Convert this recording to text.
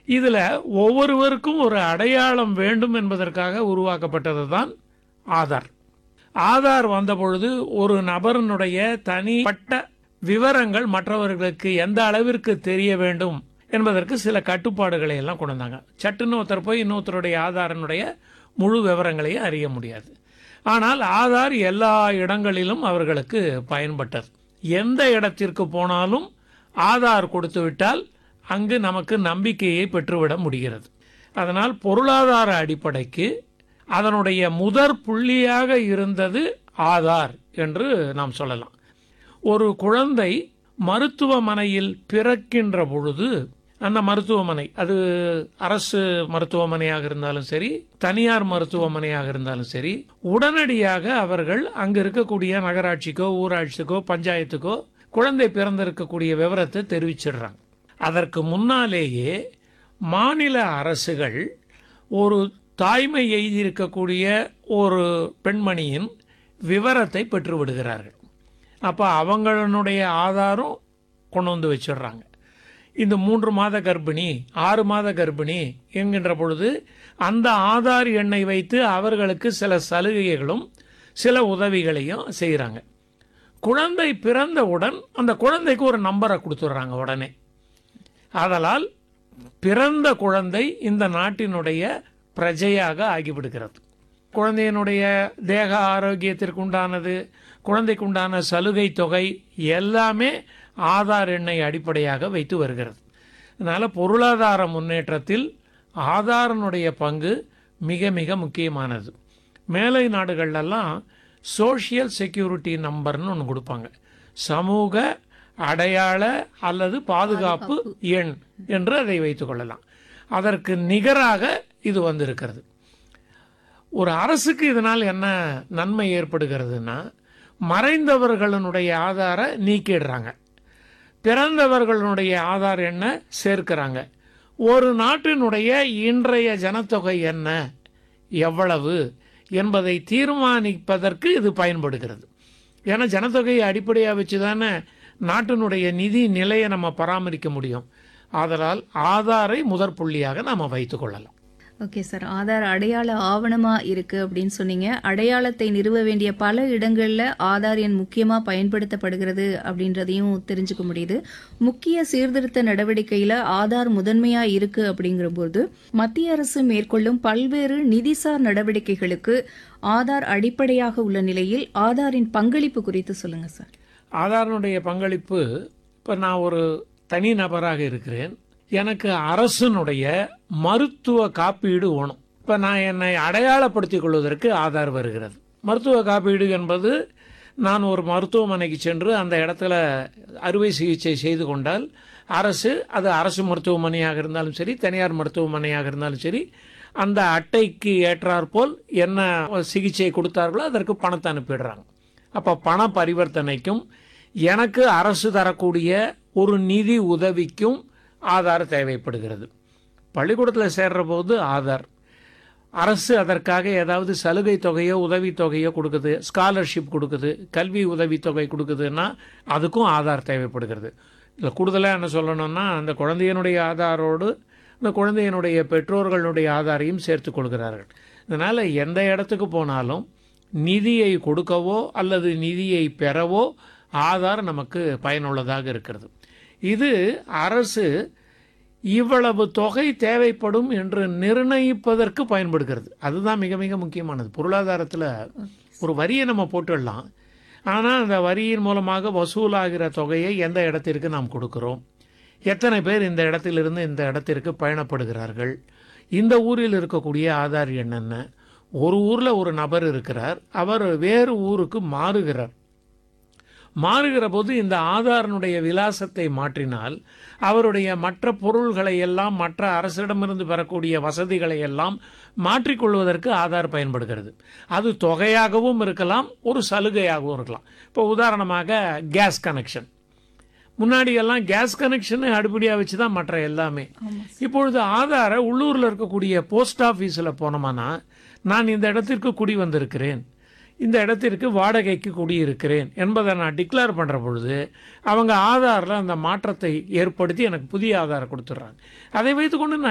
இதுல ஒவ்வொருவருக்கும் ஒரு அடையாளம் வேண்டும் என்பதற்காக உருவாக்கப்பட்டது தான் ஆதார் ஆதார் வந்த பொழுது ஒரு நபரினுடைய தனிப்பட்ட விவரங்கள் மற்றவர்களுக்கு எந்த அளவிற்கு தெரிய வேண்டும் என்பதற்கு சில கட்டுப்பாடுகளை எல்லாம் கொண்டு வந்தாங்க சட்டுன்னு ஒருத்தர் போய் இன்னொருத்தருடைய ஆதாரனுடைய முழு விவரங்களையும் அறிய முடியாது ஆனால் ஆதார் எல்லா இடங்களிலும் அவர்களுக்கு பயன்பட்டது எந்த இடத்திற்கு போனாலும் ஆதார் கொடுத்து விட்டால் அங்கு நமக்கு நம்பிக்கையை பெற்றுவிட முடிகிறது அதனால் பொருளாதார அடிப்படைக்கு அதனுடைய முதற் புள்ளியாக இருந்தது ஆதார் என்று நாம் சொல்லலாம் ஒரு குழந்தை மருத்துவமனையில் பிறக்கின்ற பொழுது அந்த மருத்துவமனை அது அரசு மருத்துவமனையாக இருந்தாலும் சரி தனியார் மருத்துவமனையாக இருந்தாலும் சரி உடனடியாக அவர்கள் அங்கு இருக்கக்கூடிய நகராட்சிக்கோ ஊராட்சிக்கோ பஞ்சாயத்துக்கோ குழந்தை பிறந்திருக்கக்கூடிய விவரத்தை தெரிவிச்சிடுறாங்க அதற்கு முன்னாலேயே மாநில அரசுகள் ஒரு தாய்மை எய்தியிருக்கக்கூடிய ஒரு பெண்மணியின் விவரத்தை பெற்று விடுகிறார்கள் அப்போ அவங்களுடைய ஆதாரம் கொண்டு வந்து வச்சிடுறாங்க இந்த மூன்று மாத கர்ப்பிணி ஆறு மாத கர்ப்பிணி என்கின்ற பொழுது அந்த ஆதார் எண்ணை வைத்து அவர்களுக்கு சில சலுகைகளும் சில உதவிகளையும் செய்கிறாங்க குழந்தை பிறந்தவுடன் அந்த குழந்தைக்கு ஒரு நம்பரை கொடுத்துட்றாங்க உடனே ஆதலால் பிறந்த குழந்தை இந்த நாட்டினுடைய பிரஜையாக ஆகிவிடுகிறது குழந்தையினுடைய தேக ஆரோக்கியத்திற்கு உண்டானது குழந்தைக்கு உண்டான சலுகை தொகை எல்லாமே ஆதார் எண்ணை அடிப்படையாக வைத்து வருகிறது அதனால் பொருளாதார முன்னேற்றத்தில் ஆதாரனுடைய பங்கு மிக மிக முக்கியமானது மேலை நாடுகள்லாம் சோஷியல் செக்யூரிட்டி நம்பர்னு ஒன்று கொடுப்பாங்க சமூக அடையாள அல்லது பாதுகாப்பு எண் என்று அதை வைத்துக் கொள்ளலாம் அதற்கு நிகராக இது வந்திருக்கிறது ஒரு அரசுக்கு இதனால் என்ன நன்மை ஏற்படுகிறதுனா மறைந்தவர்களுடைய ஆதார நீக்கிடுறாங்க பிறந்தவர்களுடைய ஆதார் எண்ணை சேர்க்கிறாங்க ஒரு நாட்டினுடைய இன்றைய ஜனத்தொகை என்ன எவ்வளவு என்பதை தீர்மானிப்பதற்கு இது பயன்படுகிறது ஏன்னா ஜனத்தொகையை அடிப்படையாக வச்சு தானே நாட்டினுடைய நிதி நிலையை நம்ம பராமரிக்க முடியும் ஆதலால் ஆதாரை முதற் புள்ளியாக நாம் வைத்துக் கொள்ளலாம் ஓகே சார் ஆதார் அடையாள ஆவணமா இருக்கு அப்படின்னு சொன்னீங்க அடையாளத்தை நிறுவ வேண்டிய பல இடங்கள்ல ஆதார் எண் முக்கியமா பயன்படுத்தப்படுகிறது அப்படின்றதையும் தெரிஞ்சுக்க முடியுது முக்கிய சீர்திருத்த நடவடிக்கையில ஆதார் முதன்மையா இருக்கு அப்படிங்கிற போது மத்திய அரசு மேற்கொள்ளும் பல்வேறு நிதிசார் நடவடிக்கைகளுக்கு ஆதார் அடிப்படையாக உள்ள நிலையில் ஆதாரின் பங்களிப்பு குறித்து சொல்லுங்க சார் ஆதாரனுடைய பங்களிப்பு இப்போ நான் ஒரு தனி நபராக இருக்கிறேன் எனக்கு அரசனுடைய மருத்துவ காப்பீடு வேணும் இப்போ நான் என்னை அடையாளப்படுத்திக் கொள்வதற்கு ஆதார் வருகிறது மருத்துவ காப்பீடு என்பது நான் ஒரு மருத்துவமனைக்கு சென்று அந்த இடத்துல அறுவை சிகிச்சை செய்து கொண்டால் அரசு அது அரசு மருத்துவமனையாக இருந்தாலும் சரி தனியார் மருத்துவமனையாக இருந்தாலும் சரி அந்த அட்டைக்கு ஏற்றாற்போல் என்ன சிகிச்சை கொடுத்தார்களோ அதற்கு பணத்தை அனுப்பிடுறாங்க அப்போ பண பரிவர்த்தனைக்கும் எனக்கு அரசு தரக்கூடிய ஒரு நிதி உதவிக்கும் ஆதார் தேவைப்படுகிறது பள்ளிக்கூடத்தில் சேர்ற போது ஆதார் அரசு அதற்காக ஏதாவது சலுகை தொகையோ உதவி தொகையோ கொடுக்குது ஸ்காலர்ஷிப் கொடுக்குது கல்வி உதவி தொகை கொடுக்குதுன்னா அதுக்கும் ஆதார் தேவைப்படுகிறது இதில் கூடுதலாக என்ன சொல்லணும்னா அந்த குழந்தையினுடைய ஆதாரோடு அந்த குழந்தையினுடைய பெற்றோர்களுடைய ஆதாரையும் சேர்த்து கொள்கிறார்கள் இதனால் எந்த இடத்துக்கு போனாலும் நிதியை கொடுக்கவோ அல்லது நிதியை பெறவோ ஆதார் நமக்கு பயனுள்ளதாக இருக்கிறது இது அரசு இவ்வளவு தொகை தேவைப்படும் என்று நிர்ணயிப்பதற்கு பயன்படுகிறது அதுதான் மிக மிக முக்கியமானது பொருளாதாரத்தில் ஒரு வரியை நம்ம போட்டுடலாம் ஆனால் அந்த வரியின் மூலமாக வசூலாகிற தொகையை எந்த இடத்திற்கு நாம் கொடுக்கிறோம் எத்தனை பேர் இந்த இடத்திலிருந்து இந்த இடத்திற்கு பயணப்படுகிறார்கள் இந்த ஊரில் இருக்கக்கூடிய ஆதார் எண் என்ன ஒரு ஊரில் ஒரு நபர் இருக்கிறார் அவர் வேறு ஊருக்கு மாறுகிறார் மாறுகிற போது இந்த ஆதாரனுடைய விலாசத்தை மாற்றினால் அவருடைய மற்ற பொருள்களை எல்லாம் மற்ற அரசிடமிருந்து பெறக்கூடிய வசதிகளை எல்லாம் மாற்றிக்கொள்வதற்கு ஆதார் பயன்படுகிறது அது தொகையாகவும் இருக்கலாம் ஒரு சலுகையாகவும் இருக்கலாம் இப்போ உதாரணமாக கேஸ் கனெக்ஷன் முன்னாடி எல்லாம் கேஸ் கனெக்ஷன் அடிப்படையாக வச்சு தான் மற்ற எல்லாமே இப்பொழுது ஆதார உள்ளூரில் இருக்கக்கூடிய போஸ்ட் ஆஃபீஸில் போனோம்னா நான் இந்த இடத்திற்கு குடி வந்திருக்கிறேன் இந்த இடத்திற்கு வாடகைக்கு குடியிருக்கிறேன் என்பதை நான் டிக்ளேர் பண்ணுற பொழுது அவங்க ஆதாரில் அந்த மாற்றத்தை ஏற்படுத்தி எனக்கு புதிய ஆதாரம் கொடுத்துட்றாங்க அதை வைத்துக்கொண்டு நான்